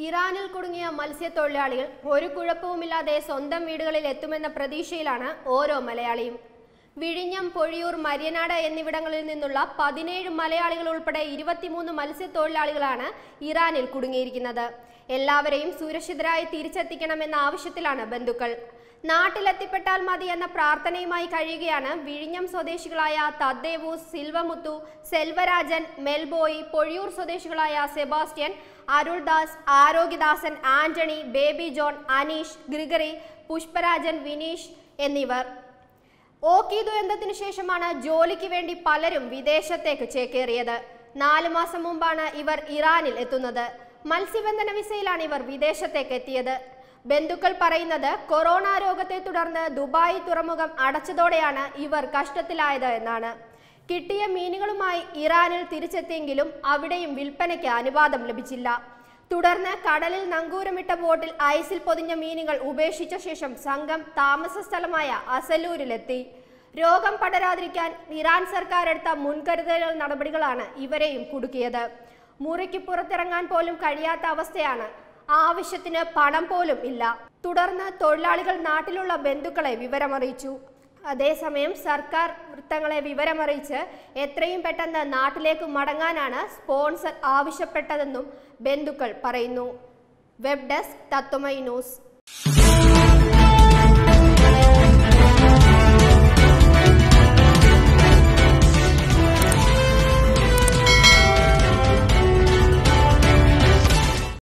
ഇറാനിൽ കുടുങ്ങിയ മത്സ്യത്തൊഴിലാളികൾ ഒരു കുഴപ്പവുമില്ലാതെ സ്വന്തം വീടുകളിൽ എത്തുമെന്ന പ്രതീക്ഷയിലാണ് ഓരോ മലയാളിയും വിഴിഞ്ഞം പൊഴിയൂർ മര്യനാട് എന്നിവിടങ്ങളിൽ നിന്നുള്ള പതിനേഴ് മലയാളികൾ ഉൾപ്പെടെ ഇരുപത്തിമൂന്ന് മത്സ്യത്തൊഴിലാളികളാണ് ഇറാനിൽ കുടുങ്ങിയിരിക്കുന്നത് എല്ലാവരെയും സുരക്ഷിതരായി തിരിച്ചെത്തിക്കണമെന്ന ആവശ്യത്തിലാണ് ബന്ധുക്കൾ നാട്ടിലെത്തിപ്പെട്ടാൽ മതി എന്ന പ്രാർത്ഥനയുമായി കഴിയുകയാണ് വിഴിഞ്ഞം സ്വദേശികളായ തദ്ദേവൂസ് സിൽവമുത്തു സെൽവരാജൻ മെൽബോയി പൊഴിയൂർ സ്വദേശികളായ Sebastian Aruldas Arogyadasan Antony Baby John Aneesh Gregory Pushparajan Vineesh എന്നിവർ ഓക്കി ദുരന്തത്തിന് ശേഷമാണ് ജോലിക്ക് വേണ്ടി പലരും വിദേശത്തേക്ക് ചേക്കേറിയത് നാലു മാസം മുമ്പാണ് ഇവർ ഇറാനിൽ എത്തുന്നത് മത്സ്യബന്ധന വിസയിലാണ് ഇവർ വിദേശത്തേക്ക് എത്തിയത് ബന്ധുക്കൾ പറയുന്നത് കൊറോണ രോഗത്തെ തുടർന്ന് ദുബായ് തുറമുഖം അടച്ചതോടെയാണ് ഇവർ കഷ്ടത്തിലായത് എന്നാണ് കിട്ടിയ മീനുകളുമായി ഇറാനിൽ തിരിച്ചെത്തിയെങ്കിലും അവിടെയും വിൽപ്പനയ്ക്ക് അനുവാദം ലഭിച്ചില്ല തുടർന്ന് കടലിൽ നങ്കൂരമിട്ട ബോട്ടിൽ ഐസിൽ പൊതിഞ്ഞ മീനുകൾ ഉപേക്ഷിച്ച ശേഷം സംഘം താമസ സ്ഥലമായ അസലൂരിലെത്തി രോഗം പടരാതിരിക്കാൻ ഇറാൻ സർക്കാർ എടുത്ത മുൻകരുതൽ നടപടികളാണ് ഇവരെയും കുടുക്കിയത് മുറിക്ക് പുറത്തിറങ്ങാൻ പോലും കഴിയാത്ത അവസ്ഥയാണ് ആവശ്യത്തിന് പണം പോലും ഇല്ല തുടർന്ന് തൊഴിലാളികൾ നാട്ടിലുള്ള ബന്ധുക്കളെ വിവരമറിയിച്ചു അതേസമയം സർക്കാർ വൃത്തങ്ങളെ വിവരമറിയിച്ച് എത്രയും പെട്ടെന്ന് നാട്ടിലേക്ക് മടങ്ങാനാണ് സ്പോൺസർ ആവശ്യപ്പെട്ടതെന്നും ബന്ധുക്കൾ പറയുന്നു വെബ് ഡെസ്ക് തത്വമൈ ന്യൂസ്